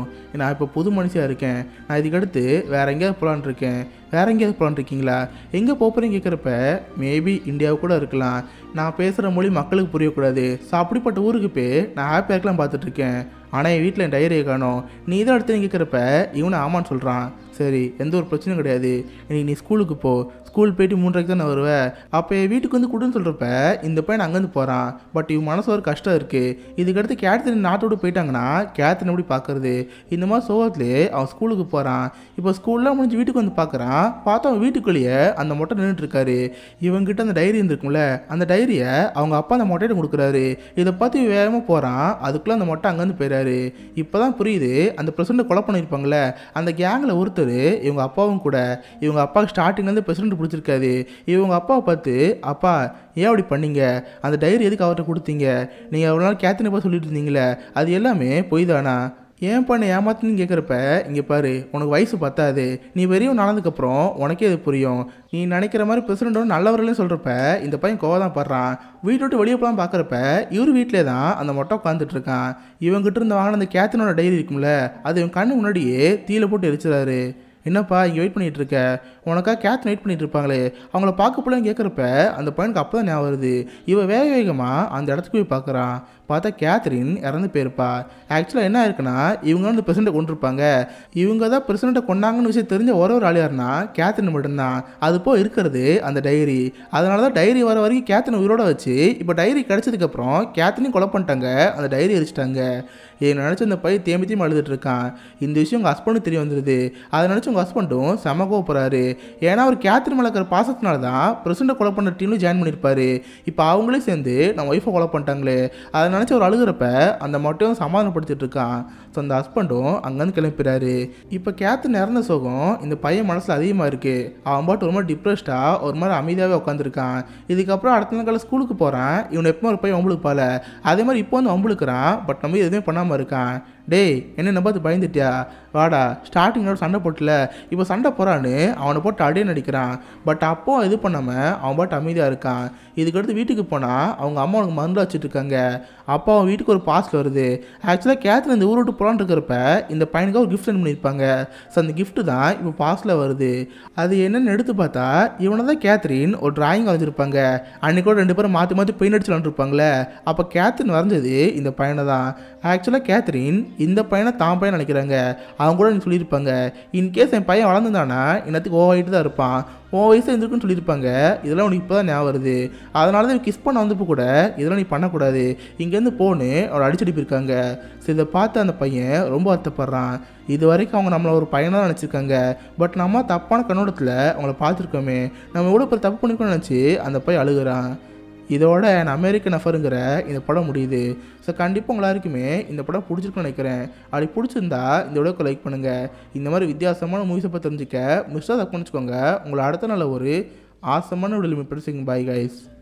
நான் இப்போ புது மனுஷியாக இருக்கேன் நான் இதுக்கடுத்து வேற எங்கேயாவது போகலான் இருக்கேன் வேற எங்கேயாவது போகலான் இருக்கீங்களா எங்கே போகிறேன்னு கேட்குறப்ப மேபி இந்தியாவு கூட இருக்கலாம் நான் பேசுகிற மொழி மக்களுக்கு புரியக்கூடாது ஸோ அப்படிப்பட்ட ஊருக்கு போய் நான் ஹாப்பியாக இருக்கலாம் பார்த்துட்ருக்கேன் ஆனால் என் வீட்டில் என் டைரியை காணோம் நீ இதை அடுத்து கேட்குறப்ப இவனை ஆமான்னு சொல்கிறான் சரி எந்த ஒரு பிரச்சனையும் கிடையாது இன்னைக்கு நீ ஸ்கூலுக்கு போ ஸ்கூல் போயிட்டு மூன்றரைக்கு தான் நான் வருவேன் அப்போ என் வீட்டுக்கு வந்து கொடுன்னு சொல்கிறப்ப இந்த பையன் அங்கேருந்து போகிறான் பட் இவன் மனசு ஒரு கஷ்டம் இருக்குது இதுக்கடுத்து கேத்ரின் நாட்டோடு போயிட்டாங்கன்னா கேத்ரின் எப்படி பார்க்கறது இந்த மாதிரி சோகத்துலேயே அவன் ஸ்கூலுக்கு போகிறான் இப்போ ஸ்கூல்லாம் முடிஞ்சு வீட்டுக்கு வந்து பார்க்குறான் பார்த்தா அவன் வீட்டுக்குள்ளேயே அந்த மொட்டை நின்றுட்டு இருக்காரு இவங்கிட்ட அந்த டைரி இருந்திருக்கும்ல அந்த டைரியை அவங்க அப்பா அந்த மொட்டையிட்ட கொடுக்குறாரு இதை பார்த்து இவன் வேகமாக போகிறான் அதுக்குள்ளே அந்த மொட்டை அங்கேருந்து போயிறாரு இப்போ தான் புரியுது அந்த பிரசிடண்ட்டை கொலை பண்ணியிருப்பாங்களே அந்த கேங்கில் ஒருத்தர் இவங்க அப்பாவும் கூட இவங்க அப்பாவுக்கு ஸ்டார்டிங்லேருந்து பிரசிடண்ட் பிடிச்சிருக்காது இவங்க அப்பாவை பார்த்து அப்பா ஏன் அப்படி பண்ணீங்க அந்த டைரி எதுக்கு அவர்கிட்ட கொடுத்தீங்க நீங்கள் அவ்வளோ நாள் கேத்தினை போய் சொல்லிட்டு இருந்தீங்களே அது எல்லாமே பொய் தானா ஏன் பண்ண ஏமாத்துன்னு கேட்குறப்ப இங்கே பாரு உனக்கு வயசு பத்தாது நீ பெரியவன் நடந்ததுக்கப்புறம் உனக்கே அது புரியும் நீ நினைக்கிற மாதிரி பிரசிடண்ட்டோட நல்லவர்களையும் சொல்கிறப்ப இந்த பையன் கோவம் தான் படுறான் வீட்டை விட்டு வெளியே போகலாம் பார்க்குறப்ப இவர் வீட்டிலே தான் அந்த மொட்டை உட்காந்துட்டு இருக்கான் இவங்கிட்ட இருந்து வாங்கின அந்த கேத்தனோட டைரி இருக்கும்ல அது இவன் கண்ணு முன்னாடியே தீயில போட்டு எரிச்சிடாரு என்னப்பா இங்கே வெயிட் பண்ணிட்டு இருக்க உனக்கா கேத் வெயிட் பண்ணிட்டு இருப்பாங்களே அவங்கள பார்க்க போலன்னு கேட்குறப்ப அந்த பையனுக்கு அப்போ தான் ஞாபகம் வருது இவ வேக வேகமாக அந்த இடத்துக்கு போய் பார்க்குறான் பார்த்தா கேத்ரின் இறந்து போயிருப்பா ஆக்சுவலாக என்ன இருக்குன்னா இவங்க வந்து பிரசிடண்ட்டை கொண்டிருப்பாங்க இவங்க தான் பிரசிடண்ட்டை கொண்டாங்கன்னு விஷயம் தெரிஞ்ச ஒரு ஒரு ஆள் யாருன்னா கேத்ரின் மட்டும்தான் அது போய் இருக்கிறது அந்த டைரி அதனால தான் டைரி வர வரைக்கும் கேத்ரின் உயிரோட வச்சு இப்போ டைரி கிடச்சதுக்கப்புறம் கேத்ரினையும் கொலை பண்ணிட்டாங்க அந்த டைரி எரிச்சிட்டாங்க இதை நினச்சி அந்த பையன் தேம்பி தேம்பி அழுதுட்டு இருக்கான் இந்த விஷயம் உங்கள் ஹஸ்பண்டுக்கு தெரிய வந்துடுது அதை நினச்சி உங்கள் ஹஸ்பண்டும் செம கோவப்படுறாரு ஏன்னா அவர் கேத்ரின் மேலே இருக்கிற பாசத்தினால தான் பிரசிடண்ட்டை கொலை பண்ண டீம்ல ஜாயின் பண்ணியிருப்பாரு இப்போ அவங்களே சேர்ந்து நம்ம ஒய்ஃபை கொலை பண்ணிட்டாங்களே அதை நினச்சி அவர் அழுகிறப்ப அந்த மட்டும் சமாதானப்படுத்திட்டு இருக்கான் ஸோ அந்த ஹஸ்பண்டும் அங்கேருந்து கிளம்பிறாரு இப்போ கேத்து இறந்த சோகம் இந்த பையன் மனசில் அதிகமாக இருக்குது அவன் பாட்டு ஒரு மாதிரி டிப்ரெஸ்டாக ஒரு மாதிரி அமைதியாகவே உட்காந்துருக்கான் இதுக்கப்புறம் அடுத்த நாள் ஸ்கூலுக்கு போகிறான் இவனை எப்போ ஒரு பையன் வம்புழுப்பால அதே மாதிரி இப்போ வந்து வம்புழுக்கிறான் பட் நம்ம எதுவுமே பண்ணாமல் இருக்கான் டேய் என்ன என்ன பார்த்து பயந்துட்டியா வாடா ஸ்டார்டிங்கோட சண்டை போட்டல இப்போ சண்டை போகிறான்னு அவனை போட்டு அடியே நடிக்கிறான் பட் அப்போ இது பண்ணாமல் அவன் பாட்டு அமைதியாக இருக்கான் இதுக்கடுத்து வீட்டுக்கு போனால் அவங்க அம்மா அவனுக்கு மருந்து வச்சுட்டு இருக்காங்க அப்போ அவன் வீட்டுக்கு ஒரு பாஸ்ட் வருது ஆக்சுவலாக கேத்தில் இந்த ஊர் விட்டு போகலான்னு இருக்கிறப்ப இந்த பையனுக்கு ஒரு கிஃப்ட் சென்ட் பண்ணியிருப்பாங்க ஸோ அந்த gift தான் இப்போ பாஸ்டில் வருது அது என்னன்னு எடுத்து பார்த்தா இவனை தான் கேத்ரின் ஒரு டிராயிங் வரைஞ்சிருப்பாங்க அன்னைக்கு கூட ரெண்டு பேரும் மாற்றி மாற்றி பெயிண்ட் அடிச்சு விளாண்டுருப்பாங்களே அப்போ கேத்ரின் வரைஞ்சது இந்த பையனை தான் ஆக்சுவலாக கேத்ரின் இந்த பையனை தான் பையன் நினைக்கிறாங்க அவங்க கூட நீ சொல்லியிருப்பாங்க இன்கேஸ் என் பையன் வளர்ந்துதானா இன்னத்துக்கு ஓவாயிட்டு தான் இருப்பான் உன் வயசு இருந்திருக்குன்னு சொல்லியிருப்பாங்க இதெல்லாம் உனக்கு இப்போ தான் ஞாபகம் வருது அதனால தான் கிஸ் பண்ண வந்தப்போ கூட இதெல்லாம் நீ பண்ணக்கூடாது இங்கேருந்து போன்னு அவளை அடிச்சடிப்பிருக்காங்க சரி இதை பார்த்து அந்த பையன் ரொம்ப வருத்தப்படுறான் இது வரைக்கும் அவங்க நம்மளை ஒரு பையனாக நினச்சிருக்காங்க பட் நம்ம தப்பான கண்ணோட்டத்தில் அவங்கள பார்த்துருக்கோமே நம்ம எவ்வளோ பேர் தப்பு பண்ணிக்கணும்னு நினச்சி அந்த பையன் அழுகுறான் இதோட நான் அமெரிக்கன் நஃபருங்கிற இந்த படம் முடியுது ஸோ கண்டிப்பாக உங்க எல்லாருக்குமே இந்த படம் பிடிச்சிருக்குன்னு நினைக்கிறேன் அப்படி பிடிச்சிருந்தா இந்த வீடியோக்கு லைக் பண்ணுங்கள் இந்த மாதிரி வித்தியாசமான மூவிஸை பற்றி தெரிஞ்சுக்க மிஸ்டர் தப்பு பண்ணிச்சுக்கோங்க உங்களை அடுத்த நாள் ஒரு ஆசமான விடல் பெருசுங்க பாய் கைஸ்